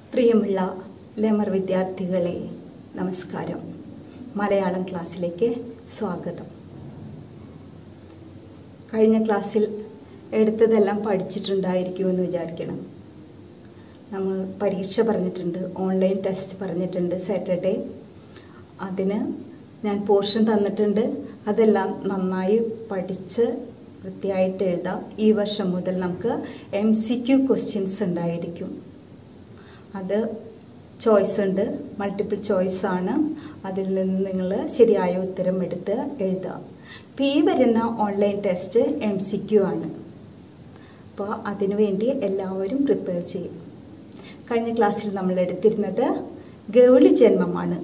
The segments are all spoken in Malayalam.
പ്രിയമുള്ള ലെമർ വിദ്യാർത്ഥികളെ നമസ്കാരം മലയാളം ക്ലാസ്സിലേക്ക് സ്വാഗതം കഴിഞ്ഞ ക്ലാസ്സിൽ എടുത്തതെല്ലാം പഠിച്ചിട്ടുണ്ടായിരിക്കുമെന്ന് വിചാരിക്കണം നമ്മൾ പരീക്ഷ പറഞ്ഞിട്ടുണ്ട് ഓൺലൈൻ ടെസ്റ്റ് പറഞ്ഞിട്ടുണ്ട് സാറ്റർഡേ അതിന് ഞാൻ പോർഷൻ തന്നിട്ടുണ്ട് അതെല്ലാം നന്നായി പഠിച്ച് വൃത്തിയായിട്ട് എഴുതാം ഈ വർഷം മുതൽ നമുക്ക് എം സി ക്യു ക്വസ്റ്റ്യൻസ് ഉണ്ടായിരിക്കും അത് ചോയ്സ് ഉണ്ട് മൾട്ടിപ്പിൾ ചോയ്സ് ആണ് അതിൽ നിന്ന് നിങ്ങൾ ശരിയായ ഉത്തരം എടുത്ത് എഴുതുക ഇപ്പം ഈ വരുന്ന online test M C Q ആണ് അപ്പോൾ അതിനുവേണ്ടി എല്ലാവരും പ്രിപ്പയർ ചെയ്യും കഴിഞ്ഞ ക്ലാസ്സിൽ നമ്മൾ എടുത്തിരുന്നത് ഗൗളി ജന്മമാണ്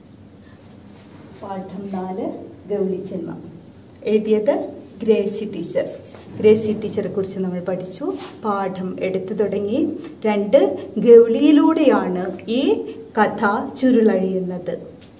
പാഠം നാല് ഗൗളി ജന്മം എഴുതിയത് ഗ്രേസി ടീച്ചർ ഗ്രേസി ടീച്ചറെ കുറിച്ച് നമ്മൾ പഠിച്ചു പാഠം എടുത്തു തുടങ്ങി രണ്ട് ഗൗളിയിലൂടെയാണ് ഈ കഥ ചുരുളഴിയുന്നത്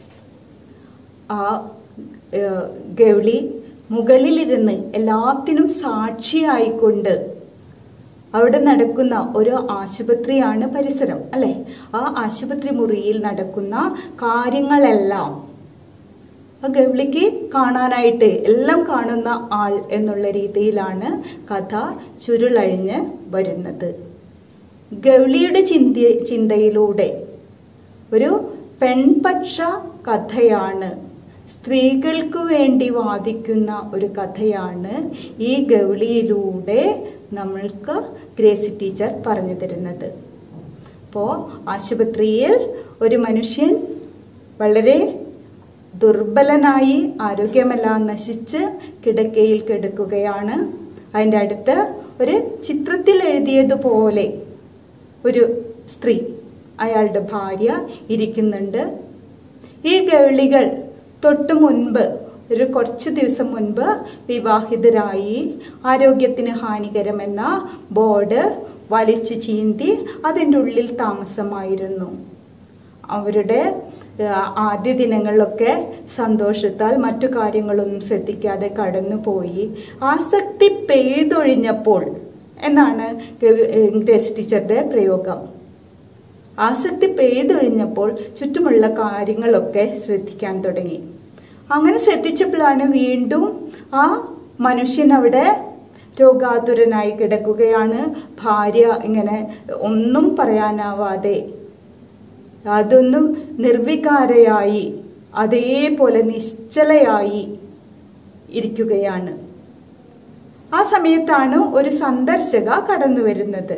ആ ഏഹ്, ഗൗളി മുകളിലിരുന്ന് എല്ലാത്തിനും സാക്ഷിയായിക്കൊണ്ട് അവിടെ നടക്കുന്ന ഒരു ആശുപത്രിയാണ് പരിസരം അല്ലെ ആ ആശുപത്രി മുറിയിൽ നടക്കുന്ന കാര്യങ്ങളെല്ലാം ആ ഗൗളിക്ക് കാണാനായിട്ട് എല്ലാം കാണുന്ന ആൾ എന്നുള്ള രീതിയിലാണ് കഥ ചുരുളഴിഞ്ഞ് വരുന്നത് ഗൗളിയുടെ ചിന്ത ചിന്തയിലൂടെ ഒരു പെൺപക്ഷ കഥയാണ് സ്ത്രീകൾക്ക് വേണ്ടി വാദിക്കുന്ന ഒരു കഥയാണ് ഈ ഗൗളിയിലൂടെ നമ്മൾക്ക് ഗ്രേസി ടീച്ചർ പറഞ്ഞു തരുന്നത് അപ്പോൾ ആശുപത്രിയിൽ ഒരു മനുഷ്യൻ വളരെ ദുർബലനായി ആരോഗ്യമെല്ലാം നശിച്ച് കിടക്കയിൽ കിടക്കുകയാണ് അതിൻ്റെ അടുത്ത് ഒരു ചിത്രത്തിൽ എഴുതിയതുപോലെ ഒരു സ്ത്രീ അയാളുടെ ഭാര്യ ഇരിക്കുന്നുണ്ട് ഈ ഗൗളികൾ തൊട്ടു മുൻപ് ഒരു കുറച്ച് ദിവസം മുൻപ് വിവാഹിതരായി ആരോഗ്യത്തിന് ഹാനികരമെന്ന ബോർഡ് വലിച്ചു ചീന്തി അതിൻ്റെ ഉള്ളിൽ താമസമായിരുന്നു അവരുടെ ആ, ആദ്യ ദിനങ്ങളിലൊക്കെ സന്തോഷത്താൽ മറ്റു കാര്യങ്ങളൊന്നും ശ്രദ്ധിക്കാതെ കടന്നുപോയി ആസക്തി പെയ്തൊഴിഞ്ഞപ്പോൾ എന്നാണ് ഗവി- ഏ, ഗ്രേസ് ടീച്ചറുടെ പ്രയോഗം ആസക്തി പെയ്തൊഴിഞ്ഞപ്പോൾ ചുറ്റുമുള്ള കാര്യങ്ങളൊക്കെ ശ്രദ്ധിക്കാൻ തുടങ്ങി അങ്ങനെ ശ്രദ്ധിച്ചപ്പോഴാണ് വീണ്ടും ആ മനുഷ്യൻ അവിടെ രോഗാതുരനായി കിടക്കുകയാണ് ഭാര്യ ഇങ്ങനെ ഒന്നും പറയാനാവാതെ അതൊന്നും നിർവികാരയായി അതേപോലെ നിശ്ചലയായി ഇരിക്കുകയാണ് ആ സമയത്താണ് ഒരു സന്ദർശക കടന്നു വരുന്നത്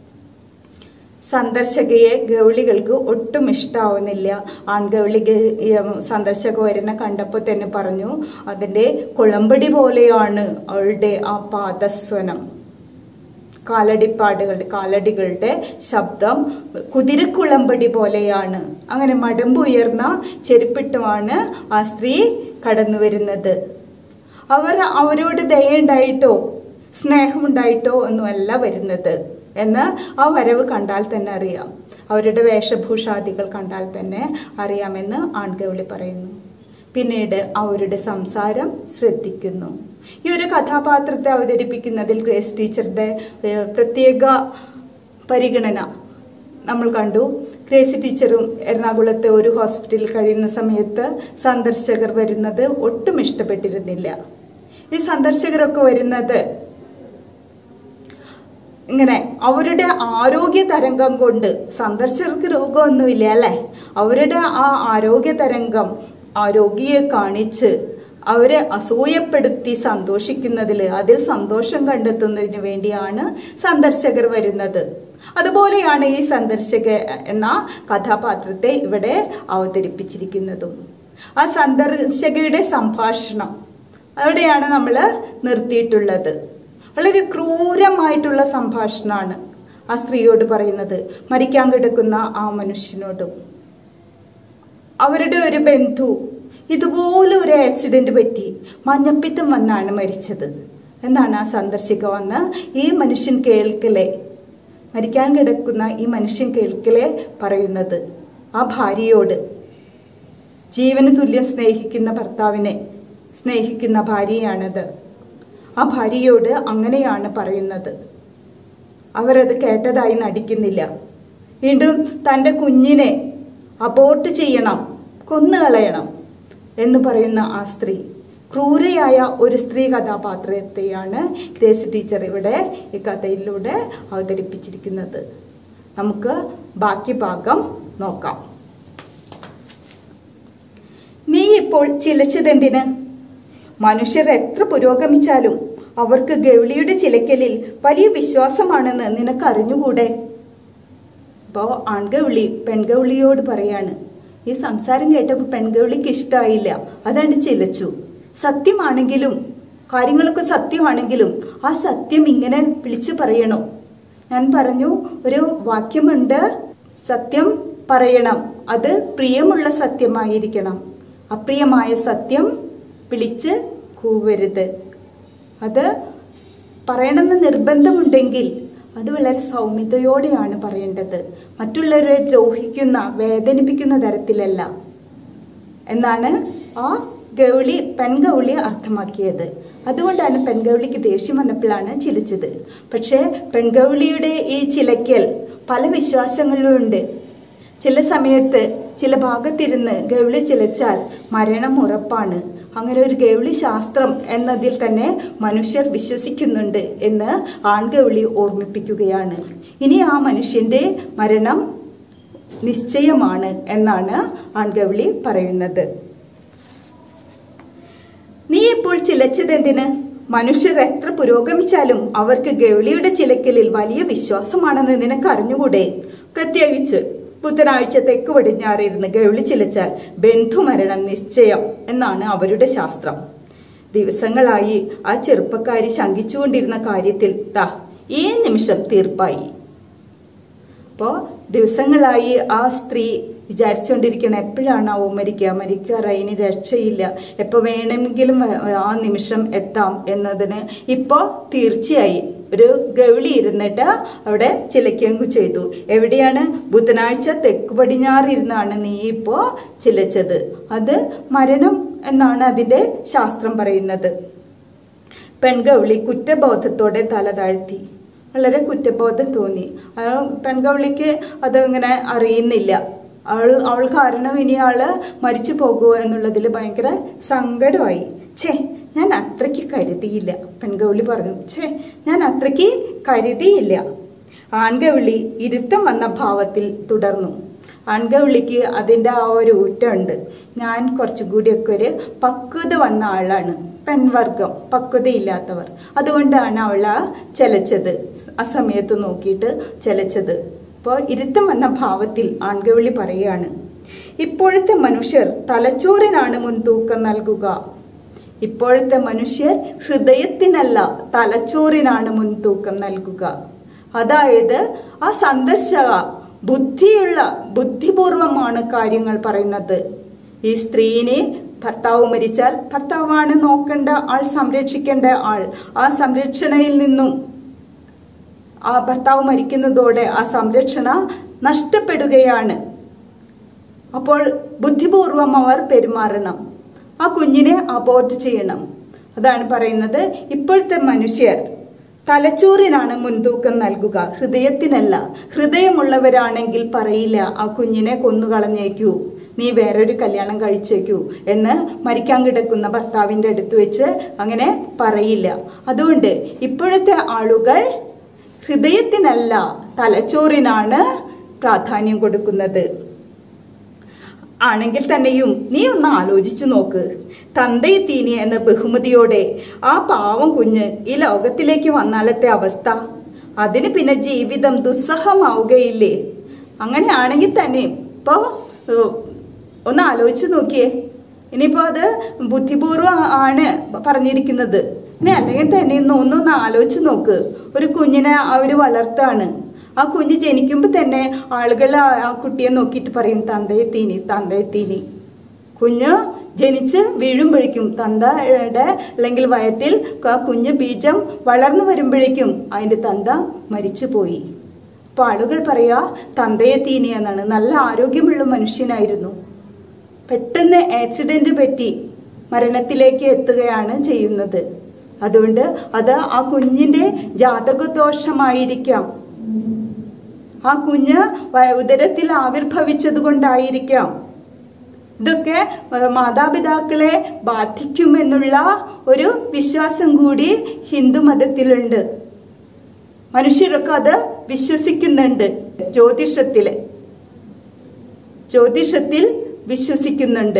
സന്ദർശകയെ ഗൗളികൾക്ക് ഒട്ടും ഇഷ്ടാവുന്നില്ല ആൺഗൗളി ഗ- സന്ദർശക വരുന്ന കണ്ടപ്പോൾ തന്നെ പറഞ്ഞു അതിൻ്റെ കുളമ്പടി പോലെയാണ് അവളുടെ ആ പാദസ്വനം കാലടിപ്പാടുകളുടെ കാലടികളുടെ ശബ്ദം കുതിരക്കുളമ്പടി പോലെയാണ് അങ്ങനെ മടമ്പുയർന്ന ചെരുപ്പിട്ടുമാണ് ആ സ്ത്രീ കടന്നു വരുന്നത് അവർ അവരോട് ദയുണ്ടായിട്ടോ സ്നേഹമുണ്ടായിട്ടോ ഒന്നുമല്ല വരുന്നത് എന്ന് ആ വരവ് കണ്ടാൽ തന്നെ അറിയാം അവരുടെ വേഷഭൂഷാദികൾ കണ്ടാൽ തന്നെ അറിയാമെന്ന് ആൺഗൗളി പറയുന്നു പിന്നീട് അവരുടെ സംസാരം ശ്രദ്ധിക്കുന്നു ഈ ഒരു കഥാപാത്രത്തെ അവതരിപ്പിക്കുന്നതിൽ ഗ്രേസ് ടീച്ചറുടെ ഏഹ്, പ്രത്യേക പരിഗണന നമ്മൾ കണ്ടു ഗ്രേസി ടീച്ചറും എറണാകുളത്തെ ഒരു ഹോസ്പിറ്റലിൽ കഴിയുന്ന സമയത്ത് സന്ദർശകർ വരുന്നത് ഒട്ടും ഇഷ്ടപ്പെട്ടിരുന്നില്ല ഈ സന്ദർശകരൊക്കെ വരുന്നത് ഇങ്ങനെ അവരുടെ ആരോഗ്യ തരംഗം കൊണ്ട് സന്ദർശകർക്ക് രോഗമൊന്നുമില്ല അല്ലേ അവരുടെ ആ ആരോഗ്യ തരംഗം ആ രോഗിയെ കാണിച്ച് അവരെ അസൂയപ്പെടുത്തി സന്തോഷിക്കുന്നതിൽ അതിൽ സന്തോഷം കണ്ടെത്തുന്നതിന് വേണ്ടിയാണ് സന്ദർശകർ വരുന്നത് അതുപോലെയാണ് ഈ സന്ദർശക എന്ന കഥാപാത്രത്തെ ഇവിടെ അവതരിപ്പിച്ചിരിക്കുന്നതും ആ സന്ദർശകയുടെ സംഭാഷണം അവിടെയാണ് നമ്മൾ നിർത്തിയിട്ടുള്ളത് വളരെ ക്രൂരമായിട്ടുള്ള സംഭാഷണമാണ് ആ സ്ത്രീയോട് പറയുന്നത് മരിക്കാൻ കിടക്കുന്ന ആ മനുഷ്യനോടും അവരുടെ ഒരു ബന്ധു ഇതുപോലെ ഒരു ആക്സിഡന്റ് പറ്റി മഞ്ഞപ്പിത്തം വന്നാണ് മരിച്ചത് എന്നാണ് ആ സന്ദർശിക വന്ന് ഈ മനുഷ്യൻ കേൾക്കലെ മരിക്കാൻ കിടക്കുന്ന ഈ മനുഷ്യൻ കേൾക്കലെ പറയുന്നത് ആ ഭാര്യയോട് ജീവന് തുല്യം സ്നേഹിക്കുന്ന ഭർത്താവിനെ സ്നേഹിക്കുന്ന ഭാര്യയാണത് ആ ഭാര്യയോട് അങ്ങനെയാണ് പറയുന്നത് അവരത് കേട്ടതായി നടിക്കുന്നില്ല വീണ്ടും തൻ്റെ കുഞ്ഞിനെ അബോർട്ട് ചെയ്യണം കൊന്നുകളയണം എന്ന് പറയുന്ന ആ സ്ത്രീ ക്രൂരയായ ഒരു സ്ത്രീ കഥാപാത്രത്തെയാണ് ഗ്രേസ് ടീച്ചർ ഇവിടെ ഈ കഥയിലൂടെ അവതരിപ്പിച്ചിരിക്കുന്നത് നമുക്ക് ബാക്കി ഭാഗം നോക്കാം നീ ഇപ്പോൾ ചിലച്ചതെന്തിന് മനുഷ്യർ എത്ര പുരോഗമിച്ചാലും അവർക്ക് ഗൗളിയുടെ ചിലക്കലിൽ വലിയ വിശ്വാസമാണെന്ന് നിനക്ക് അറിഞ്ഞുകൂടെ ഇപ്പോൾ ആൺഗൗളി പെൺഗൗളിയോട് പറയാണ് ഈ സംസാരം കേട്ടപ്പോൾ പെൺഗൗളിക്ക് ഇഷ്ടമായില്ല അതാണ്ട് ചിലച്ചു സത്യമാണെങ്കിലും കാര്യങ്ങളൊക്കെ സത്യമാണെങ്കിലും ആ സത്യം ഇങ്ങനെ വിളിച്ചു പറയണോ ഞാൻ പറഞ്ഞു ഒരു വാക്യമുണ്ട് സത്യം പറയണം അത് പ്രിയമുള്ള സത്യമായിരിക്കണം അപ്രിയമായ സത്യം വിളിച്ച് കൂവരുത് അത് പറയണമെന്ന് നിർബന്ധമുണ്ടെങ്കിൽ അത് വളരെ സൗമ്യതയോടെയാണ് പറയേണ്ടത് മറ്റുള്ളവരെ ദ്രോഹിക്കുന്ന വേദനിപ്പിക്കുന്ന തരത്തിലല്ല എന്നാണ് ആ ഗൗളി പെൺഗൗളി അർത്ഥമാക്കിയത് അതുകൊണ്ടാണ് പെൺഗൗളിക്ക് ദേഷ്യം വന്നപ്പോഴാണ് ചിരിച്ചത് പക്ഷേ പെൺഗൗളിയുടെ ഈ ചിലയ്ക്കൽ പല വിശ്വാസങ്ങളിലും ഉണ്ട് ചില സമയത്ത് ചില ഭാഗത്തിരുന്ന് ഗൗളി ചിലച്ചാൽ മരണം ഉറപ്പാണ് അങ്ങനെ ഒരു ഗൗളി ശാസ്ത്രം എന്നതിൽ തന്നെ മനുഷ്യർ വിശ്വസിക്കുന്നുണ്ട് എന്ന് ആൺഗൗളി ഓർമ്മിപ്പിക്കുകയാണ് ഇനി ആ മനുഷ്യന്റെ മരണം നിശ്ചയമാണ് എന്നാണ് ആൺഗൗളി പറയുന്നത് നീ ഇപ്പോൾ ചിലച്ചതെന്തിന് മനുഷ്യർ എത്ര പുരോഗമിച്ചാലും അവർക്ക് ഗൗളിയുടെ ചിലക്കലിൽ വലിയ വിശ്വാസമാണെന്ന് നിനക്ക് അറിഞ്ഞുകൂടെ പ്രത്യേകിച്ച് ബുധനാഴ്ച തെക്ക് പടിഞ്ഞാറിരുന്ന് ഗൗളി ചിലച്ചാൽ ബന്ധുമരണം നിശ്ചയം എന്നാണ് അവരുടെ ശാസ്ത്രം ദിവസങ്ങളായി ആ ചെറുപ്പക്കാരി ശങ്കിച്ചുകൊണ്ടിരുന്ന കാര്യത്തിൽ ദാ ഈ നിമിഷം തീർപ്പായി അപ്പോൾ ദിവസങ്ങളായി ആ സ്ത്രീ വിചാരിച്ചുകൊണ്ടിരിക്കണം എപ്പോഴാണാവോ മരിക്കുക മരിക്കാറായി ഇനി രക്ഷയില്ല എപ്പോൾ വേണമെങ്കിലും ആ നിമിഷം എത്താം എന്നതിന് ഇപ്പോൾ തീർച്ചയായി ഒരു ഗൗളി ഇരുന്നിട്ട് അവിടെ ചിലയ്ക്കങ്കു ചെയ്തു എവിടെയാണ് ബുധനാഴ്ച തെക്ക് പടിഞ്ഞാറിരുന്നാണ് നീ ഇപ്പോൾ ചിലച്ചത് അത് മരണം എന്നാണ് അതിന്റെ ശാസ്ത്രം പറയുന്നത് പെൺഗൗളി കുറ്റബോധത്തോടെ തല താഴ്ത്തി വളരെ കുറ്റബോധം തോന്നി ആ പെൺകവളിക്ക് അതങ്ങനെ അറിയുന്നില്ല അവൾ അവൾ കാരണം ഇനി ആള് മരിച്ചു പോകുമോ എന്നുള്ളതിൽ ഭയങ്കര സങ്കടമായി ഛേ ഞാൻ അത്രയ്ക്ക് കരുതിയില്ല പെൺകൗളി പറഞ്ഞു ഛേ ഞാൻ അത്രയ്ക്ക് കരുതിയില്ല ആൺകവിളി ഇരുത്തം വന്ന ഭാവത്തിൽ തുടർന്നു ആൺകവിളിക്ക് അതിൻ്റെ ആ ഒരു ഊറ്റമുണ്ട് ഞാൻ കുറച്ചുകൂടിയൊക്കെ ഒരു പക്വത വന്ന ആളാണ് പെൺവർഗം പക്വതയില്ലാത്തവർ അതുകൊണ്ടാണ് അവൾ ആ ചലച്ചത് ആ സമയത്ത് നോക്കിയിട്ട് ചലച്ചത് അപ്പോൾ ഇരുത്തം വന്ന ഭാവത്തിൽ ആൺകവിളി പറയുകയാണ് ഇപ്പോഴത്തെ മനുഷ്യർ തലച്ചോറിനാണ് മുൻതൂക്കം നൽകുക ഇപ്പോഴത്തെ മനുഷ്യർ ഹൃദയത്തിനല്ല തലച്ചോറിനാണ് മുൻതൂക്കം നൽകുക അതായത് ആ സന്ദർശക ബുദ്ധിയുള്ള ബുദ്ധിപൂർവമാണ് കാര്യങ്ങൾ പറയുന്നത് ഈ സ്ത്രീനെ ഭർത്താവ് മരിച്ചാൽ ഭർത്താവാണ് നോക്കേണ്ട ആൾ സംരക്ഷിക്കേണ്ട ആൾ ആ സംരക്ഷണയിൽ നിന്നും ആ ഭർത്താവ് മരിക്കുന്നതോടെ ആ സംരക്ഷണ നഷ്ടപ്പെടുകയാണ് അപ്പോൾ ബുദ്ധിപൂർവം അവർ പെരുമാറണം ആ കുഞ്ഞിനെ അബോർട്ട് ചെയ്യണം അതാണ് പറയുന്നത് ഇപ്പോഴത്തെ മനുഷ്യർ തലച്ചോറിനാണ് മുൻതൂക്കം നൽകുക ഹൃദയത്തിനല്ല ഹൃദയമുള്ളവരാണെങ്കിൽ പറയില്ല ആ കുഞ്ഞിനെ കൊന്നുകളഞ്ഞേക്കൂ നീ വേറൊരു കല്യാണം കഴിച്ചേക്കൂ എന്ന് മരിക്കാൻ കിടക്കുന്ന ഭർത്താവിൻ്റെ അടുത്ത് വെച്ച് അങ്ങനെ പറയില്ല അതുകൊണ്ട് ഇപ്പോഴത്തെ ആളുകൾ ഹൃദയത്തിനല്ല തലച്ചോറിനാണ് പ്രാധാന്യം കൊടുക്കുന്നത് ആണെങ്കിൽ തന്നെയും നീ ഒന്ന് ആലോചിച്ചു നോക്ക് തന്തൈ തീനി എന്ന ബഹുമതിയോടെ ആ പാവം കുഞ്ഞ് ഈ ലോകത്തിലേക്ക് വന്നാലത്തെ അവസ്ഥ അതിന് പിന്നെ ജീവിതം ദുസ്സഹമാവുകയില്ലേ അങ്ങനെയാണെങ്കിൽ തന്നെ ഇപ്പോ ഏഹ്, ഒന്ന് ആലോചിച്ചു നോക്കിയേ ഇനിയിപ്പോ അത് ബുദ്ധിപൂർവ്വം ആണ് പറഞ്ഞിരിക്കുന്നത് ഇനി അല്ലെങ്കിൽ തന്നെ ഒന്ന് ഒന്നൊന്ന് ആലോചിച്ച് നോക്ക് ഒരു കുഞ്ഞിനെ അവര് വളർത്താണ് ആ കുഞ്ഞ് ജനിക്കുമ്പോൾ തന്നെ ആളുകൾ ആ- ആ കുട്ടിയെ നോക്കിയിട്ട് പറയും തന്തയെ തീനി തന്തയെ തീനി കുഞ്ഞ് ജനിച്ച് വീഴുമ്പോഴേക്കും തന്തയുടെ അല്ലെങ്കിൽ വയറ്റിൽ ആ കുഞ്ഞ് ബീജം വളർന്നു വരുമ്പോഴേക്കും അതിന്റെ തന്ത മരിച്ചുപോയി അപ്പൊ ആളുകൾ പറയാ തന്തയെ തീനി എന്നാണ് നല്ല ആരോഗ്യമുള്ള മനുഷ്യനായിരുന്നു പെട്ടെന്ന് ആക്സിഡന്റ് പറ്റി മരണത്തിലേക്ക് എത്തുകയാണ് ചെയ്യുന്നത് അതുകൊണ്ട് അത് ആ കുഞ്ഞിന്റെ ജാതകദോഷമായിരിക്കാം ആ കുഞ്ഞ് വ- ഉദരത്തിൽ ആവിർഭവിച്ചത് കൊണ്ടായിരിക്കാം ഇതൊക്കെ ഏഹ്, മാതാപിതാക്കളെ ബാധിക്കുമെന്നുള്ള ഒരു വിശ്വാസം കൂടി ഹിന്ദു മതത്തിലുണ്ട് മനുഷ്യരൊക്കെ അത് വിശ്വസിക്കുന്നുണ്ട് ജ്യോതിഷത്തില് ജ്യോതിഷത്തിൽ വിശ്വസിക്കുന്നുണ്ട്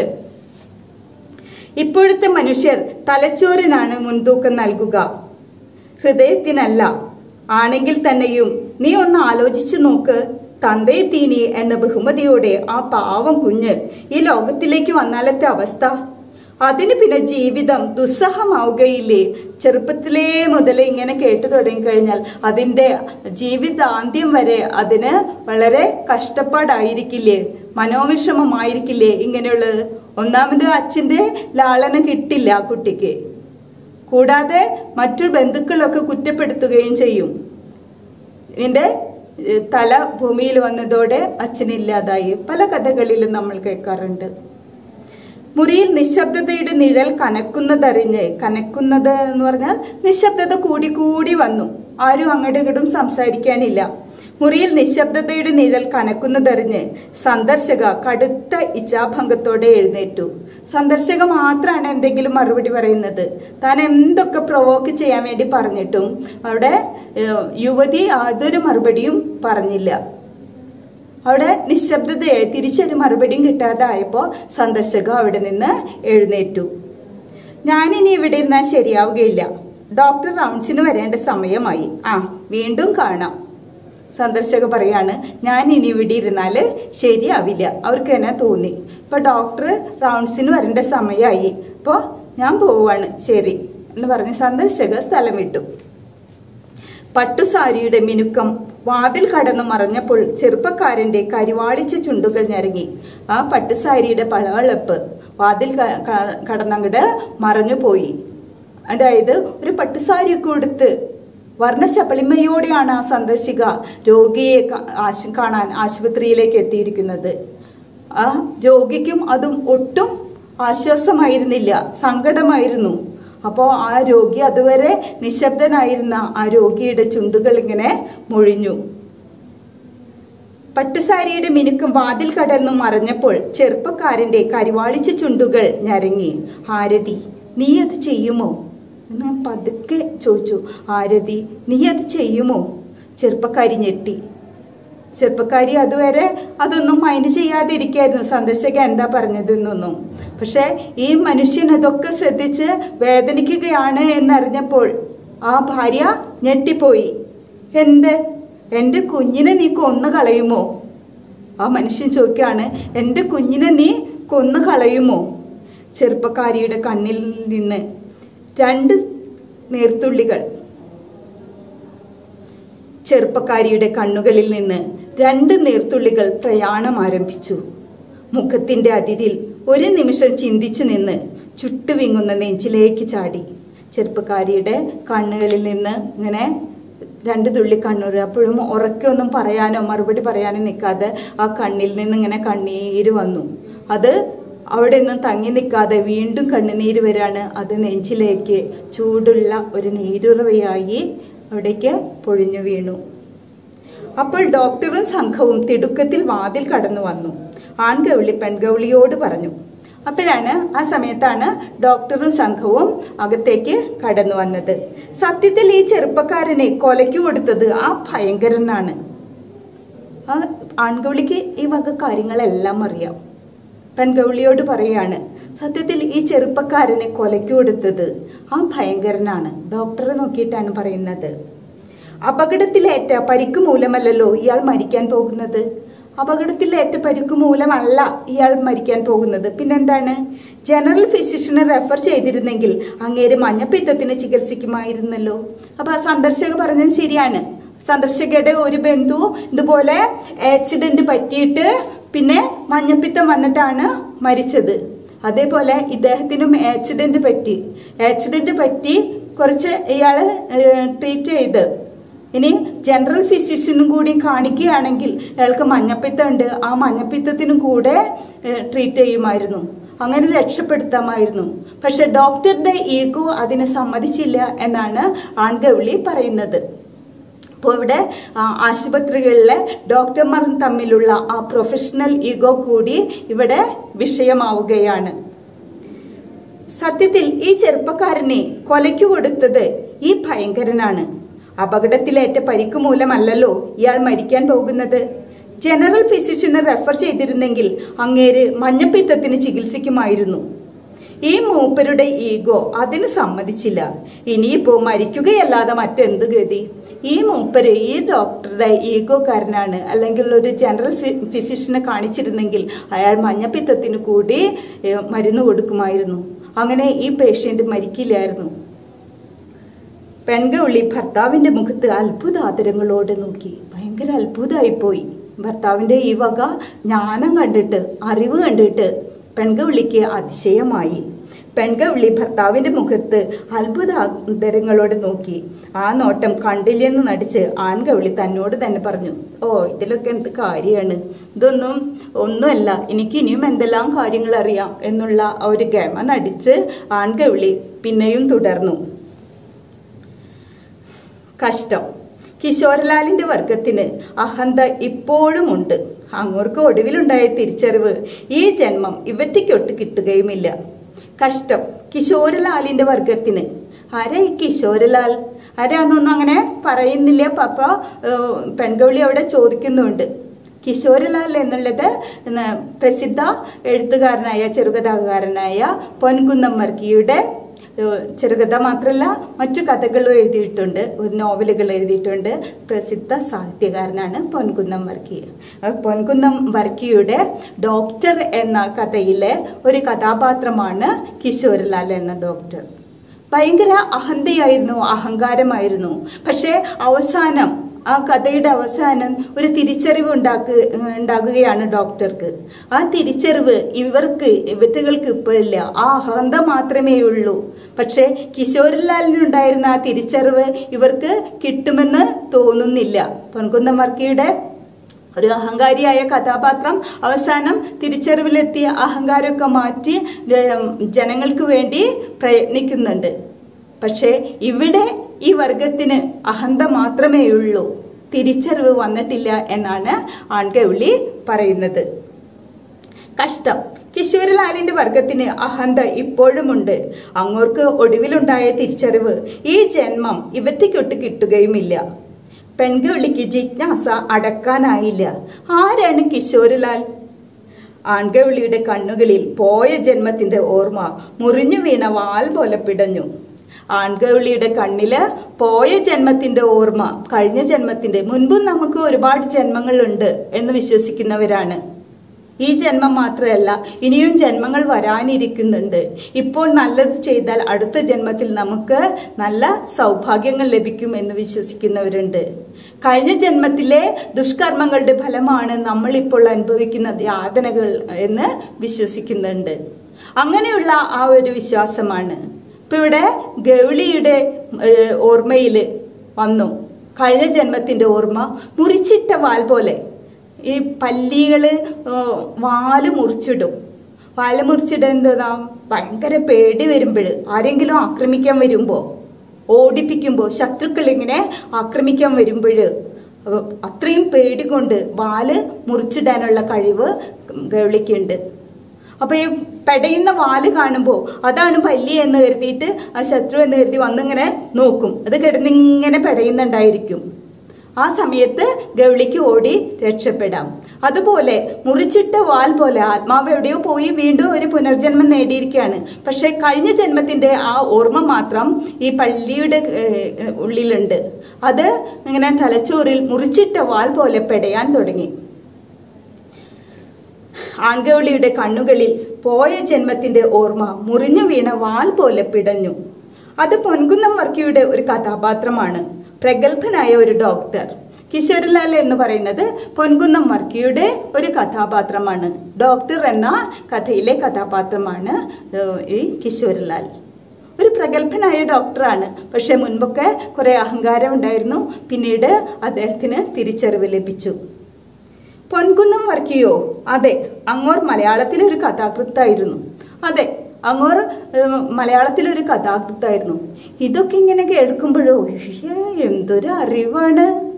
ഇപ്പോഴത്തെ മനുഷ്യർ തലച്ചോറിനാണ് മുൻതൂക്കം നൽകുക ഹൃദയത്തിനല്ല ആണെങ്കിൽ തന്നെയും നീ ഒന്ന് ആലോചിച്ചു നോക്ക് തന്തേ തീനി എന്ന ബഹുമതിയോടെ ആ പാവം കുഞ്ഞ് ഈ ലോകത്തിലേക്ക് വന്നാലത്തെ അവസ്ഥ അതിന് പിന്നെ ജീവിതം ദുസ്സഹമാവുകയില്ലേ ചെറുപ്പത്തിലേ മുതൽ ഇങ്ങനെ കേട്ടു തുടങ്ങിക്കഴിഞ്ഞാൽ അതിൻ്റെ ജീവിതാന്ത്യം വരെ അതിന് വളരെ കഷ്ടപ്പാടായിരിക്കില്ലേ മനോവിഷമമായിരിക്കില്ലേ ഇങ്ങനെയുള്ളത് ഒന്നാമത് അച്ഛൻ്റെ ലാളന കിട്ടില്ല ആ കുട്ടിക്ക് കൂടാതെ മറ്റു ബന്ധുക്കളൊക്കെ കുറ്റപ്പെടുത്തുകയും ചെയ്യും നിന്റെ ഏഹ്, തല ഭൂമിയിൽ വന്നതോടെ അച്ഛനില്ലാതായി പല കഥകളിലും നമ്മൾ കേൾക്കാറുണ്ട് മുറിയിൽ നിശബ്ദതയുടെ നിഴൽ കനക്കുന്നതറിഞ്ഞ് കനക്കുന്നത് എന്ന് പറഞ്ഞാൽ നിശബ്ദത കൂടി കൂടി വന്നു ആരും അങ്ങോട്ടും ഇങ്ങോട്ടും സംസാരിക്കാനില്ല മുറിയിൽ നിശബ്ദതയുടെ നിഴൽ കനക്കുന്നതറിഞ്ഞ് സന്ദർശക കടുത്ത ഇച്ഛാഭംഗത്തോടെ എഴുന്നേറ്റു സന്ദർശക മാത്രമാണ് എന്തെങ്കിലും മറുപടി പറയുന്നത് താൻ എന്തൊക്കെ പ്രൊവോക്ക് ചെയ്യാൻ വേണ്ടി പറഞ്ഞിട്ടും അവിടെ ഏഹ്, യുവതി യാതൊരു മറുപടിയും പറഞ്ഞില്ല അവിടെ നിശബ്ദതയായി തിരിച്ചൊരു മറുപടിയും കിട്ടാതായപ്പോ സന്ദർശക അവിടെ നിന്ന് എഴുന്നേറ്റു ഞാനിനി ഇവിടെ ഇരുന്നാൽ ശരിയാവുകയില്ല ഡോക്ടർ റൗണ്ട്സിന് വരേണ്ട സമയമായി ആ വീണ്ടും കാണാം സന്ദർശക പറയാണ് ഞാൻ ഇനി ഇവിടെ ഇരുന്നാല് ശരിയാവില്ല അവർക്ക് തന്നെ തോന്നി ഇപ്പൊ ഡോക്ടർ റൗണ്ട്സിന് വരേണ്ട സമയമായി അപ്പോൾ ഞാൻ പോവാണ് ശരി എന്ന് പറഞ്ഞ് സന്ദർശക സ്ഥലം വിട്ടു പട്ടുസാരിയുടെ മിനുക്കം വാതിൽ കടന്നു മറഞ്ഞപ്പോൾ ചെറുപ്പക്കാരന്റെ കരിവാളിച്ച ചുണ്ടുകൾ ഞരങ്ങി ആ പട്ടുസാരിയുടെ പളവളപ്പ് വാതിൽ ക- ക- കടന്നങ്ങട് മറഞ്ഞുപോയി അതായത് ഒരു പട്ടുസാരിയൊക്കെ ഉടുത്ത് വർണ്ണശബളിമയോടെയാണ് ആ സന്ദർശിക രോഗിയെ കാ- ആശു- കാണാൻ ആശുപത്രിയിലേക്ക് എത്തിയിരിക്കുന്നത് ആ രോഗിക്കും അതും ഒട്ടും ആശ്വാസമായിരുന്നില്ല സങ്കടമായിരുന്നു അപ്പോൾ ആ രോഗി അതുവരെ നിശബ്ദനായിരുന്ന ആ രോഗിയുടെ ചുണ്ടുകൾ ഇങ്ങനെ മൊഴിഞ്ഞു പട്ടുസാരിയുടെ മിനുക്കം വാതിൽ കടന്നു മറഞ്ഞപ്പോൾ ചെറുപ്പക്കാരന്റെ കരിവാളിച്ച ചുണ്ടുകൾ ഞരങ്ങി ആരതി നീ അത് ചെയ്യുമോ എന്ന് പതുക്കെ ചോദിച്ചു ആരതി നീ അത് ചെയ്യുമോ ചെറുപ്പക്കാരി ഞെട്ടി ചെറുപ്പക്കാരി അതുവരെ അതൊന്നും മൈൻഡ് ചെയ്യാതിരിക്കായിരുന്നു സന്ദർശക എന്താ പറഞ്ഞതെന്നൊന്നും പക്ഷെ ഈ മനുഷ്യൻ അതൊക്കെ ശ്രദ്ധിച്ച് വേദനിക്കുകയാണ് എന്നറിഞ്ഞപ്പോൾ ആ ഭാര്യ ഞെട്ടിപ്പോയി എന്ത് എൻ്റെ കുഞ്ഞിനെ നീ കൊന്നു കളയുമോ ആ മനുഷ്യൻ ചോദിക്കുകയാണ് എൻ്റെ കുഞ്ഞിനെ നീ കൊന്നു കളയുമോ ചെറുപ്പക്കാരിയുടെ കണ്ണിൽ നിന്ന് രണ്ട് നീർത്തുള്ളികൾ ചെറുപ്പക്കാരിയുടെ കണ്ണുകളിൽ നിന്ന് രണ്ട് നീർത്തുള്ളികൾ പ്രയാണം ആരംഭിച്ചു മുഖത്തിന്റെ അതിരിൽ ഒരു നിമിഷം ചിന്തിച്ചു നിന്ന് ചുട്ടുവിങ്ങുന്ന നെഞ്ചിലേക്ക് ചാടി ചെറുപ്പക്കാരിയുടെ കണ്ണുകളിൽ നിന്ന് ഇങ്ങനെ രണ്ട് തുള്ളി കണ്ണൂർ അപ്പോഴും ഉറക്കൊന്നും പറയാനോ മറുപടി പറയാനോ നിൽക്കാതെ ആ കണ്ണിൽ നിന്ന് ഇങ്ങനെ കണ്ണീര് വന്നു അത് അവിടെ നിന്നും തങ്ങി നിൽക്കാതെ വീണ്ടും കണ്ണുനീര് വരാണ് അത് നെഞ്ചിലേക്ക് ചൂടുള്ള ഒരു നീരുറവയായി അവിടേക്ക് പൊഴിഞ്ഞു വീണു അപ്പോൾ ഡോക്ടറും സംഘവും തിടുക്കത്തിൽ വാതിൽ കടന്നു വന്നു ആൺഗൗളി പെൺഗൗളിയോട് പറഞ്ഞു അപ്പോഴാണ് ആ സമയത്താണ് ഡോക്ടറും സംഘവും അകത്തേക്ക് കടന്നു വന്നത് സത്യത്തിൽ ഈ ചെറുപ്പക്കാരനെ കൊലയ്ക്ക് കൊടുത്തത് ആ ഭയങ്കരനാണ് ആ ആൺഗൗളിക്ക് ഈ വക കാര്യങ്ങളെല്ലാം അറിയാം പെൺഗൗളിയോട് പറയാണ് സത്യത്തിൽ ഈ ചെറുപ്പക്കാരനെ കൊലയ്ക്ക് കൊടുത്തത് ആ ഭയങ്കരനാണ് ഡോക്ടറെ നോക്കിയിട്ടാണ് പറയുന്നത് അപകടത്തിലേറ്റ പരിക്ക് മൂലമല്ലല്ലോ ഇയാൾ മരിക്കാൻ പോകുന്നത് അപകടത്തിലേറ്റ പരിക്ക് മൂലമല്ല ഇയാൾ മരിക്കാൻ പോകുന്നത് പിന്നെന്താണ് ജനറൽ ഫിസിഷ്യനെ റെഫർ ചെയ്തിരുന്നെങ്കിൽ അങ്ങേര് മഞ്ഞപ്പിത്തത്തിന് ചികിത്സിക്കുമായിരുന്നല്ലോ അപ്പൊ ആ സന്ദർശക പറഞ്ഞത് ശരിയാണ് സന്ദർശകയുടെ ഒരു ബന്ധു ഇതുപോലെ ആക്സിഡന്റ് പറ്റിയിട്ട് പിന്നെ മഞ്ഞപ്പിത്തം വന്നിട്ടാണ് മരിച്ചത് അതേപോലെ ഇദ്ദേഹത്തിനും ആക്സിഡന്റ് പറ്റി ആക്സിഡന്റ് പറ്റി കുറച്ച് ഇയാള് ട്രീറ്റ് ചെയ്ത് ഇനി ജനറൽ ഫിസിഷ്യനും കൂടി കാണിക്കുകയാണെങ്കിൽ അയാൾക്ക് മഞ്ഞപ്പിത്തം ഉണ്ട് ആ മഞ്ഞപ്പിത്തത്തിനും കൂടെ ട്രീറ്റ് ചെയ്യുമായിരുന്നു അങ്ങനെ രക്ഷപ്പെടുത്താമായിരുന്നു പക്ഷെ ഡോക്ടറുടെ ഈഗോ അതിന് സമ്മതിച്ചില്ല എന്നാണ് ആൺഗൗളി പറയുന്നത് അപ്പോൾ ഇവിടെ ആ, ആശുപത്രികളിലെ ഡോക്ടർമാർ തമ്മിലുള്ള ആ പ്രൊഫഷണൽ ഈഗോ കൂടി ഇവിടെ വിഷയമാവുകയാണ് സത്യത്തിൽ ഈ ചെറുപ്പക്കാരനെ കൊലയ്ക്ക് കൊടുത്തത് ഈ ഭയങ്കരനാണ് അപകടത്തിലേറ്റ പരിക്ക് മൂലമല്ലല്ലോ ഇയാൾ മരിക്കാൻ പോകുന്നത് ജനറൽ ഫിസിഷ്യനെ റെഫർ ചെയ്തിരുന്നെങ്കിൽ അങ്ങേര് മഞ്ഞപ്പിത്തത്തിന് ചികിത്സിക്കുമായിരുന്നു ഈ മൂപ്പരുടെ ഈഗോ അതിന് സമ്മതിച്ചില്ല ഇനിയിപ്പോ മരിക്കുകയല്ലാതെ മറ്റെന്ത് ഗതി ഈ മൂപ്പര് ഈ ഡോക്ടറുടെ ഈഗോക്കാരനാണ് അല്ലെങ്കിൽ ഒരു ജനറൽ സി- ഫിസിഷ്യനെ കാണിച്ചിരുന്നെങ്കിൽ അയാൾ മഞ്ഞപ്പിത്തത്തിന് കൂടി ഏ, മരുന്ന് കൊടുക്കുമായിരുന്നു അങ്ങനെ ഈ പേഷ്യന്റ് മരിക്കില്ലായിരുന്നു പെൺകൗളി ഭർത്താവിന്റെ മുഖത്ത് അത്ഭുതാതരങ്ങളോട് നോക്കി ഭയങ്കര അത്ഭുതമായിപ്പോയി ഭർത്താവിന്റെ ഈ വക ജ്ഞാനം കണ്ടിട്ട് അറിവ് കണ്ടിട്ട് പെൺകവിളിക്ക് അതിശയമായി പെൺകവിളി ഭർത്താവിന്റെ മുഖത്ത് അത്ഭുതാന്തരങ്ങളോട് നോക്കി ആ നോട്ടം കണ്ടില്ലെന്ന് നടിച്ച് ആൺകവിളി തന്നോട് തന്നെ പറഞ്ഞു ഓ ഇതിലൊക്കെ എന്ത് കാര്യമാണ് ഇതൊന്നും ഒന്നുമല്ല എനിക്ക് ഇനിയും എന്തെല്ലാം കാര്യങ്ങൾ അറിയാം എന്നുള്ള ആ ഒരു ഗമ നടിച്ച് ആൺകവിളി പിന്നെയും തുടർന്നു കഷ്ടം കിശോരലാലിന്റെ വർഗത്തിന് അഹന്ത ഇപ്പോഴും ഉണ്ട് അങ്ങോർക്ക് ഒടുവിലുണ്ടായ തിരിച്ചറിവ് ഈ ജന്മം ഇവറ്റയ്ക്കൊട്ട് കിട്ടുകയുമില്ല കഷ്ടം കിശോരലാലിന്റെ വർഗത്തിന് ആരാ ഈ കിശോരലാൽ ആരാന്നൊന്നും അങ്ങനെ പറയുന്നില്ല പപ്പ ഏഹ്, പെൺകവിളി അവിടെ ചോദിക്കുന്നുണ്ട് കിശോരലാൽ എന്നുള്ളത് ന- പ്രസിദ്ധ എഴുത്തുകാരനായ ചെറുകഥാകാരനായ പൊൻകുന്നം മർക്കിയുടെ ഏഹ്, ചെറുകഥ മാത്രമല്ല മറ്റു കഥകളും എഴുതിയിട്ടുണ്ട് നോവലുകൾ എഴുതിയിട്ടുണ്ട് പ്രസിദ്ധ സാഹിത്യകാരനാണ് പൊൻകുന്നം വർക്കി ആ പൊൻകുന്നം വർക്കിയുടെ ഡോക്ടർ എന്ന കഥയിലെ ഒരു കഥാപാത്രമാണ് കിശോരലാൽ എന്ന ഡോക്ടർ ഭയങ്കര അഹന്തയായിരുന്നു അഹങ്കാരമായിരുന്നു പക്ഷേ അവസാനം ആ കഥയുടെ അവസാനം ഒരു തിരിച്ചറിവ് ഉണ്ടാക്കുക ഉണ്ടാകുകയാണ് ഡോക്ടർക്ക് ആ തിരിച്ചറിവ് ഇവർക്ക് ഇവറ്റകൾക്ക് ഇപ്പോഴില്ല ആ അഹന്ത മാത്രമേ ഉള്ളൂ പക്ഷേ കിശോരിലാലിനുണ്ടായിരുന്ന ആ തിരിച്ചറിവ് ഇവർക്ക് കിട്ടുമെന്ന് തോന്നുന്നില്ല പൊൻകുന്നം വർക്കിയുടെ ഒരു അഹങ്കാരിയായ കഥാപാത്രം അവസാനം തിരിച്ചറിവിലെത്തിയ അഹങ്കാരമൊക്കെ മാറ്റി ജ- ജനങ്ങൾക്ക് വേണ്ടി പ്രയത്നിക്കുന്നുണ്ട് പക്ഷേ ഇവിടെ ഈ വർഗത്തിന് അഹന്ത മാത്രമേ ഉള്ളൂ തിരിച്ചറിവ് വന്നിട്ടില്ല എന്നാണ് ആൺകവിളി പറയുന്നത് കഷ്ടം കിശോരലാലിന്റെ വർഗത്തിന് അഹന്ത ഇപ്പോഴുമുണ്ട് അങ്ങോർക്ക് ഒടുവിലുണ്ടായ തിരിച്ചറിവ് ഈ ജന്മം ഇവറ്റയ്ക്കൊട്ട് കിട്ടുകയുമില്ല പെൺകുളിക്ക് ജിജ്ഞാസ അടക്കാനായില്ല ആരാണ് കിശോരലാൽ ആൺകവിളിയുടെ കണ്ണുകളിൽ പോയ ജന്മത്തിന്റെ ഓർമ്മ മുറിഞ്ഞു വീണ വാൽ പോലെ പിടഞ്ഞു ആൺകവിളിയുടെ കണ്ണില് പോയ ജന്മത്തിന്റെ ഓർമ്മ കഴിഞ്ഞ ജന്മത്തിന്റെ മുൻപും നമുക്ക് ഒരുപാട് ജന്മങ്ങളുണ്ട് എന്ന് വിശ്വസിക്കുന്നവരാണ് ഈ ജന്മം മാത്രമല്ല ഇനിയും ജന്മങ്ങൾ വരാനിരിക്കുന്നുണ്ട് ഇപ്പോൾ നല്ലത് ചെയ്താൽ അടുത്ത ജന്മത്തിൽ നമുക്ക് നല്ല സൗഭാഗ്യങ്ങൾ ലഭിക്കും എന്ന് വിശ്വസിക്കുന്നവരുണ്ട് കഴിഞ്ഞ ജന്മത്തിലെ ദുഷ്കർമ്മങ്ങളുടെ ഫലമാണ് നമ്മൾ ഇപ്പോൾ അനുഭവിക്കുന്ന യാതനകൾ എന്ന് വിശ്വസിക്കുന്നുണ്ട് അങ്ങനെയുള്ള ആ ഒരു വിശ്വാസമാണ് ഇപ്പൊ ഇവിടെ ഗൗളിയുടെ ഏഹ്, ഓർമ്മയിൽ വന്നു കഴിഞ്ഞ ജന്മത്തിന്റെ ഓർമ്മ മുറിച്ചിട്ട വാൽ പോലെ ഈ പല്ലികള് ഏഹ്, വാല് മുറിച്ചിടും വാല് മുറിച്ചിടുക എന്താ ഭയങ്കര പേടി വരുമ്പോൾ ആരെങ്കിലും ആക്രമിക്കാൻ വരുമ്പോൾ ഓടിപ്പിക്കുമ്പോൾ ശത്രുക്കൾ ഇങ്ങനെ ആക്രമിക്കാൻ വരുമ്പോൾ അത്രയും പേടി കൊണ്ട് വാല് മുറിച്ചിടാനുള്ള കഴിവ് ഗൗളിക്കുണ്ട് അപ്പൊ ഈ പെടയുന്ന വാല് കാണുമ്പോൾ അതാണ് പല്ലി എന്ന് കരുതിയിട്ട് ആ ശത്രു എന്ന് കരുതി വന്നിങ്ങനെ നോക്കും അത് കിടന്നിങ്ങനെ പെടയുന്നുണ്ടായിരിക്കും ആ സമയത്ത് ഗൗളിക്ക് ഓടി രക്ഷപ്പെടാം അതുപോലെ മുറിച്ചിട്ട വാൽ പോലെ ആത്മാവ് എവിടെയോ പോയി വീണ്ടും ഒരു പുനർജന്മം നേടിയിരിക്കുകയാണ് പക്ഷെ കഴിഞ്ഞ ജന്മത്തിന്റെ ആ ഓർമ്മ മാത്രം ഈ പള്ളിയുടെ ഏഹ്, ഉള്ളിലുണ്ട് അത് ഇങ്ങനെ തലച്ചോറിൽ മുറിച്ചിട്ട വാൽ പോലെ പെടയാൻ തുടങ്ങി ആൺകൗളിയുടെ കണ്ണുകളിൽ പോയ ജന്മത്തിന്റെ ഓർമ്മ മുറിഞ്ഞു വീണ വാൽ പോലെ പിടഞ്ഞു അത് പൊൻകുന്നം വർക്കിയുടെ ഒരു കഥാപാത്രമാണ് പ്രഗത്ഭനായ ഒരു ഡോക്ടർ കിശോരലാൽ എന്ന് പറയുന്നത് പൊൻകുന്നം വർക്കിയുടെ ഒരു കഥാപാത്രമാണ് ഡോക്ടർ എന്ന കഥയിലെ കഥാപാത്രമാണ് ഏഹ്, ഈ കിശോരലാൽ ഒരു പ്രഗത്ഭനായ ഡോക്ടറാണ് പക്ഷെ മുൻപൊക്കെ കുറെ അഹങ്കാരം ഉണ്ടായിരുന്നു പിന്നീട് അദ്ദേഹത്തിന് തിരിച്ചറിവ് ലഭിച്ചു പൊൻകുന്നം വർക്കിയോ അതെ അങ്ങോർ മലയാളത്തിലെ ഒരു കഥാകൃത്തായിരുന്നു അതെ അങ്ങോർ ഏഹ്, മലയാളത്തിലെ ഒരു കഥാകൃത്തായിരുന്നു ഇതൊക്കെ ഇങ്ങനെ കേൾക്കുമ്പോഴോ "ഉയ്യേ, എന്തൊരു അറിവാണ്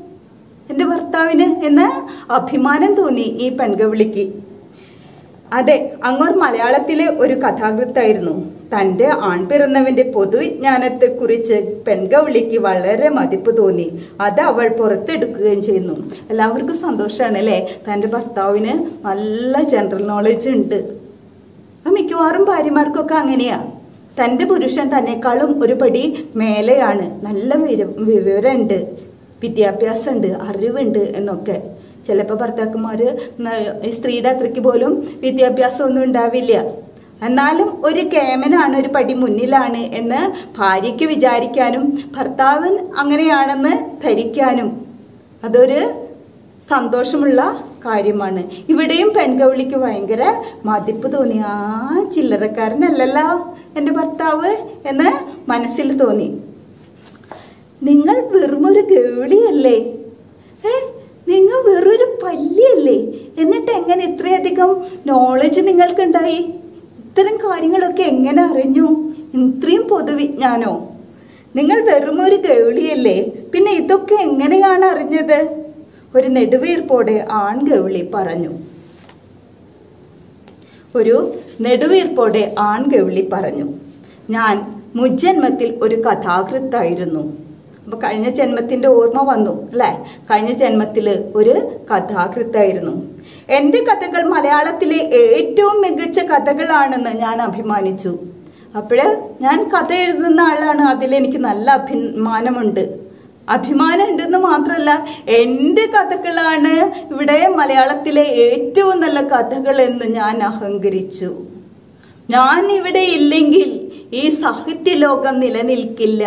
എൻ്റെ ഭർത്താവിന് എന്ന് അഭിമാനം തോന്നി ഈ പെൺകവിളിക്ക് അതെ അങ്ങോർ മലയാളത്തിലെ ഒരു കഥാകൃത്തായിരുന്നു തന്റെ ആൺപിറന്നവന്റെ പൊതുവിജ്ഞാനത്തെക്കുറിച്ച് പെൺകവിളിക്ക് വളരെ മതിപ്പ് തോന്നി അത് അവൾ പുറത്തെടുക്കുകയും ചെയ്യുന്നു എല്ലാവർക്കും സന്തോഷമാണ് അല്ലേ തന്റെ ഭർത്താവിന് നല്ല ജനറൽ നോളജ് ഉണ്ട് അത് മിക്കവാറും ഭാര്യമാർക്കൊക്കെ അങ്ങനെയാ തന്റെ പുരുഷൻ തന്നെക്കാളും ഒരു പടി മേലെയാണ് നല്ല വിര- വിവരമുണ്ട് വിദ്യാഭ്യാസമുണ്ട് അറിവുണ്ട് എന്നൊക്കെ ചിലപ്പോൾ ഭർത്താക്കന്മാര് ന- ഈ സ്ത്രീയുടെ അത്രയ്ക്ക് പോലും വിദ്യാഭ്യാസമൊന്നും ഉണ്ടാവില്ല എന്നാലും ഒരു കേമനാണ് ഒരു പടി മുന്നിലാണ് എന്ന് ഭാര്യയ്ക്ക് വിചാരിക്കാനും ഭർത്താവൻ അങ്ങനെയാണെന്ന് ധരിക്കാനും അതൊരു സന്തോഷമുള്ള കാര്യമാണ് ഇവിടെയും പെൺകവിളിക്ക് ഭയങ്കര മതിപ്പ് തോന്നി ആ ചില്ലറക്കാരനല്ലല്ലോ എൻ്റെ ഭർത്താവ് എന്ന് മനസ്സിൽ തോന്നി നിങ്ങൾ വെറുമൊരു ഗേളിയല്ലേ ഏ നിങ്ങൾ വെറൊരു പല്ലിയല്ലേ എന്നിട്ട് എങ്ങനെ ഇത്രയധികം നോളജ് നിങ്ങൾക്കുണ്ടായി ഇത്തരം കാര്യങ്ങളൊക്കെ എങ്ങനെ അറിഞ്ഞു ഇത്രയും പൊതുവിജ്ഞാനോ നിങ്ങൾ വെറുമൊരു ഗൗളിയല്ലേ പിന്നെ ഇതൊക്കെ എങ്ങനെയാണ് അറിഞ്ഞത് ഒരു നെടുവീർപ്പോടെ ആൺഗൗളി പറഞ്ഞു ഒരു നെടുവീർപ്പോടെ ആൺഗൗളി പറഞ്ഞു ഞാൻ മുജ്ജന്മത്തിൽ ഒരു കഥാകൃത്തായിരുന്നു അപ്പൊ കഴിഞ്ഞ ജന്മത്തിന്റെ ഓർമ്മ വന്നു അല്ലെ കഴിഞ്ഞ ജന്മത്തിൽ ഒരു കഥാകൃത്തായിരുന്നു എൻ്റെ കഥകൾ മലയാളത്തിലെ ഏറ്റവും മികച്ച കഥകളാണെന്ന് ഞാൻ അഭിമാനിച്ചു അപ്പോഴ് ഞാൻ കഥ എഴുതുന്ന ആളാണ് അതിൽ എനിക്ക് നല്ല അഭിമാനമുണ്ട് അഭിമാനം ഉണ്ടെന്ന് മാത്രമല്ല എൻ്റെ കഥകളാണ് ഇവിടെ മലയാളത്തിലെ ഏറ്റവും നല്ല കഥകൾ എന്ന് ഞാൻ അഹങ്കരിച്ചു ഞാൻ ഇവിടെ ഇല്ലെങ്കിൽ ഈ സാഹിത്യ ലോകം നിലനിൽക്കില്ല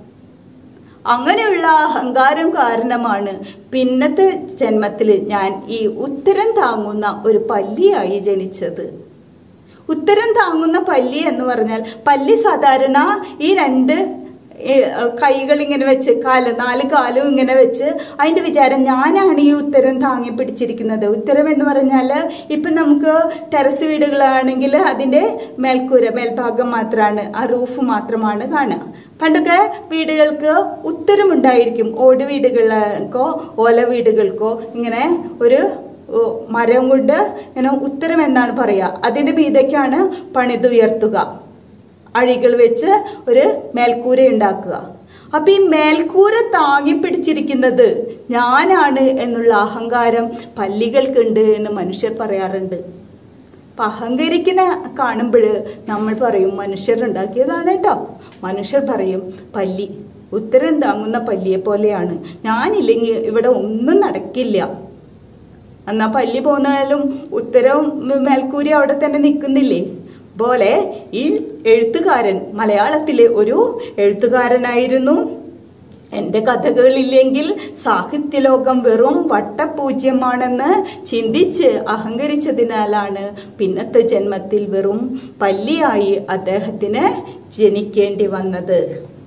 അങ്ങനെയുള്ള അഹങ്കാരം കാരണമാണ് പിന്നത്തെ ജന്മത്തിൽ ഞാൻ ഈ ഉത്തരം താങ്ങുന്ന ഒരു പല്ലിയായി ജനിച്ചത് ഉത്തരം താങ്ങുന്ന പല്ലി എന്ന് പറഞ്ഞാൽ പല്ലി സാധാരണ ഈ രണ്ട് കൈകൾ ഇങ്ങനെ വെച്ച് കാല് നാല് കാലും ഇങ്ങനെ വെച്ച് അതിന്റെ വിചാരം ഞാനാണ് ഈ ഉത്തരം താങ്ങി പിടിച്ചിരിക്കുന്നത് ഉത്തരം എന്ന് പറഞ്ഞാൽ ഇപ്പം നമുക്ക് ടെറസ് വീടുകളാണെങ്കിൽ അതിന്റെ മേൽക്കൂര മേൽഭാഗം മാത്രമാണ് ആ റൂഫ് മാത്രമാണ് കാണുക പണ്ടൊക്കെ വീടുകൾക്ക് ഉത്തരമുണ്ടായിരിക്കും ഓട് വീടുകൾക്കോ ഓല വീടുകൾക്കോ ഇങ്ങനെ ഒരു ഓ, മരം കൊണ്ട് ഇങ്ങനെ ഉത്തരം എന്നാണ് പറയുക അതിന്റെ മീതയ്ക്കാണ് പണിതുയർത്തുക അഴികൾ വെച്ച് ഒരു മേൽക്കൂര ഉണ്ടാക്കുക അപ്പൊ ഈ മേൽക്കൂര താങ്ങി പിടിച്ചിരിക്കുന്നത് ഞാനാണ് എന്നുള്ള അഹങ്കാരം പല്ലികൾക്കുണ്ട് എന്ന് മനുഷ്യർ പറയാറുണ്ട് അപ്പൊ അഹങ്കരിക്കുന്ന കാണുമ്പോൾ നമ്മൾ പറയും മനുഷ്യർ ഉണ്ടാക്കിയതാണ് കേട്ടോ മനുഷ്യർ പറയും പല്ലി ഉത്തരം താങ്ങുന്ന പല്ലിയെ പോലെയാണ് ഞാനില്ലെങ്കിൽ ഇവിടെ ഒന്നും നടക്കില്ല എന്നാ പല്ലി പോന്നാലും ഉത്തരവും മേൽക്കൂരി അവിടെ തന്നെ നിൽക്കുന്നില്ലേ പോലെ ഈ എഴുത്തുകാരൻ മലയാളത്തിലെ ഒരു എഴുത്തുകാരനായിരുന്നു എൻ്റെ കഥകളില്ലെങ്കിൽ സാഹിത്യലോകം വെറും വട്ടപൂജ്യമാണെന്ന് ചിന്തിച്ച് അഹങ്കരിച്ചതിനാലാണ് പിന്നത്തെ ജന്മത്തിൽ വെറും പല്ലിയായി അദ്ദേഹത്തിന് ജനിക്കേണ്ടി വന്നത്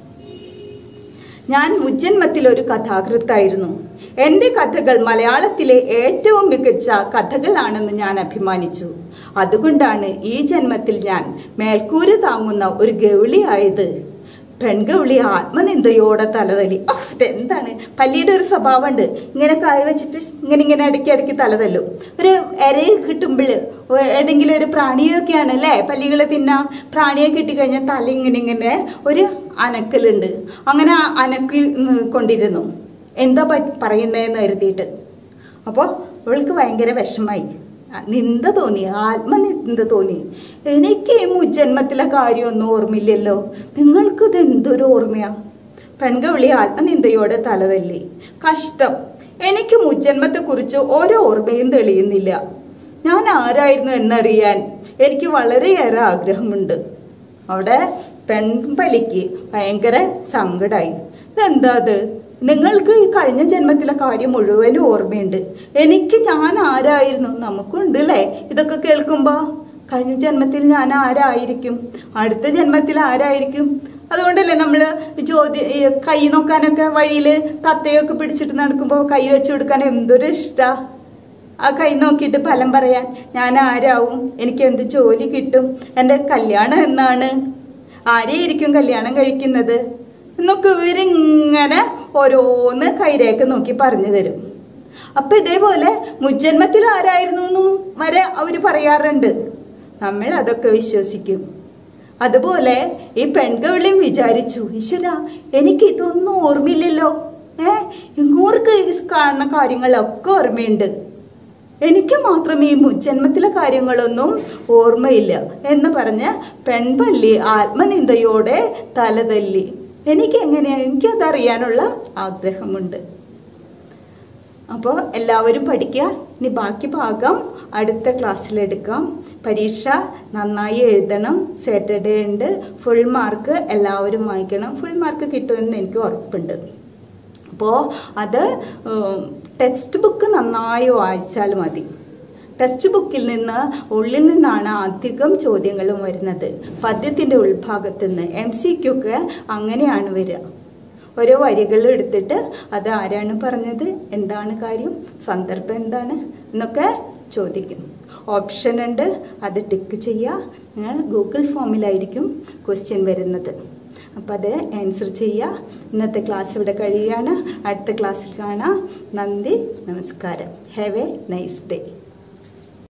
ഞാൻ മുജ്ജന്മത്തിൽ ഒരു കഥാകൃത്തായിരുന്നു എൻ്റെ കഥകൾ മലയാളത്തിലെ ഏറ്റവും മികച്ച കഥകളാണെന്ന് ഞാൻ അഭിമാനിച്ചു അതുകൊണ്ടാണ് ഈ ജന്മത്തിൽ ഞാൻ മേൽക്കൂര താങ്ങുന്ന ഒരു ഗൗളിയായത് പെൺഗൗളി ആത്മനിന്ദയോടെ തലതല്ലി ഓഹ് ഇതെന്താണ് പല്ലിയുടെ ഒരു സ്വഭാവമുണ്ട് ഇങ്ങനെ കായ വെച്ചിട്ട് ഇങ്ങനെ ഇങ്ങനെ ഇടയ്ക്ക് ഇടയ്ക്ക് തലതല്ലും ഒരു ഇരയെ കിട്ടുമ്പോൾ ഏതെങ്കിലും ഒരു പ്രാണിയൊക്കെയാണ് അല്ലേ പല്ലികൾ തിന്നാ പ്രാണിയെ കിട്ടിക്കഴിഞ്ഞാൽ തല ഇങ്ങനെ ഇങ്ങനെ ഒരു അനക്കലുണ്ട് അങ്ങനെ ആ അനക്കി ഉം, കൊണ്ടിരുന്നു എന്താ പറ്റി പറയണ്ടേന്ന് കരുതിയിട്ട് അപ്പോൾ അവൾക്ക് ഭയങ്കര വിഷമായി ആ, നിന്ദ തോന്നി ആത്മനിന്ദ തോന്നി എനിക്ക് ഈ മുജ്ജന്മത്തിലെ കാര്യമൊന്നും ഓർമ്മയില്ലല്ലോ നിങ്ങൾക്കിത് എന്തൊരു ഓർമ്മയാ പെൺകവിളി ആത്മനിന്ദയോടെ തലതല്ലി കഷ്ടം എനിക്ക് മുജ്ജന്മത്തെക്കുറിച്ച് ഓരോ ഓർമ്മയും തെളിയുന്നില്ല ഞാൻ ആരായിരുന്നു എന്നറിയാൻ എനിക്ക് വളരെയേറെ ആഗ്രഹമുണ്ട് അവിടെ പെൺപലിക്ക് ഭയങ്കര സങ്കടായി ഇതെന്താ അത് നിങ്ങൾക്ക് ഈ കഴിഞ്ഞ ജന്മത്തിലെ കാര്യം മുഴുവനും ഓർമ്മയുണ്ട് എനിക്ക് ഞാൻ ആരായിരുന്നു നമുക്കുണ്ട് അല്ലേ ഇതൊക്കെ കേൾക്കുമ്പോ കഴിഞ്ഞ ജന്മത്തിൽ ഞാൻ ആരായിരിക്കും അടുത്ത ജന്മത്തിൽ ആരായിരിക്കും അതുകൊണ്ടല്ലേ നമ്മൾ ജ്യോതി ഈ കൈ നോക്കാനൊക്കെ വഴിയിൽ തത്തയൊക്കെ പിടിച്ചിട്ട് നടക്കുമ്പോൾ കൈ വെച്ച് കൊടുക്കാൻ എന്തൊരു ഇഷ്ടാ ആ കൈ നോക്കിയിട്ട് ഫലം പറയാൻ ഞാൻ ആരാവും എനിക്ക് എന്ത് ജോലി കിട്ടും എൻ്റെ കല്യാണം എന്നാണ് ആരെയായിരിക്കും കല്യാണം കഴിക്കുന്നത് എന്നൊക്കെ ഇവരിങ്ങനെ ഓരോന്ന് കൈരേഖ നോക്കി പറഞ്ഞു തരും അപ്പൊ ഇതേപോലെ മുജ്ജന്മത്തിൽ ആരായിരുന്നു എന്നും വരെ അവര് പറയാറുണ്ട് നമ്മൾ അതൊക്കെ വിശ്വസിക്കും അതുപോലെ ഈ പെൺകവിളിയും വിചാരിച്ചു ഈശ്വര എനിക്ക് ഇതൊന്നും ഓർമ്മയില്ലല്ലോ ഏ ഇങ്ങോർക്ക് ഈ കാണുന്ന കാര്യങ്ങളൊക്കെ ഓർമ്മയുണ്ട് എനിക്ക് മാത്രം ഈ മുജ്ജന്മത്തിലെ കാര്യങ്ങളൊന്നും ഓർമ്മയില്ല എന്ന് പറഞ്ഞ് പെൺപല്ലി ആത്മനിന്ദയോടെ തലതല്ലി എനിക്ക് എങ്ങനെയാ എനിക്കതറിയാനുള്ള ആഗ്രഹമുണ്ട് അപ്പോൾ എല്ലാവരും പഠിക്കുക ഇനി ബാക്കി ഭാഗം അടുത്ത ക്ലാസ്സിൽ എടുക്കാം പരീക്ഷ നന്നായി എഴുതണം സാറ്റർഡേ ഉണ്ട് ഫുൾ മാർക്ക് എല്ലാവരും വാങ്ങിക്കണം ഫുൾ മാർക്ക് കിട്ടുമെന്ന് എനിക്ക് ഉറപ്പുണ്ട് അപ്പോൾ അത് ടെക്സ്റ്റ് ബുക്ക് നന്നായി വായിച്ചാൽ മതി ടെക്സ്റ്റ് ബുക്കിൽ നിന്ന് ഉള്ളിൽ നിന്നാണ് അധികം ചോദ്യങ്ങളും വരുന്നത് പദ്യത്തിൻ്റെ ഉൾഭാഗത്ത് നിന്ന് എം സി ക്യൂക്ക് അങ്ങനെയാണ് വരിക ഓരോ വരികൾ എടുത്തിട്ട് അത് ആരാണ് പറഞ്ഞത് എന്താണ് കാര്യം സന്ദർഭം എന്താണ് എന്നൊക്കെ ചോദിക്കും ഓപ്ഷൻ ഉണ്ട് അത് ടിക്ക് ചെയ്യുക നിങ്ങൾ ഗൂഗിൾ ഫോമിലായിരിക്കും ക്വസ്റ്റ്യൻ വരുന്നത് അപ്പം അത് ആൻസർ ചെയ്യുക ഇന്നത്തെ ക്ലാസ് ഇവിടെ കഴിയുകയാണ് അടുത്ത ക്ലാസ്സിൽ കാണാം നന്ദി നമസ്കാരം ഹാവ് എ നൈസ് ഡേ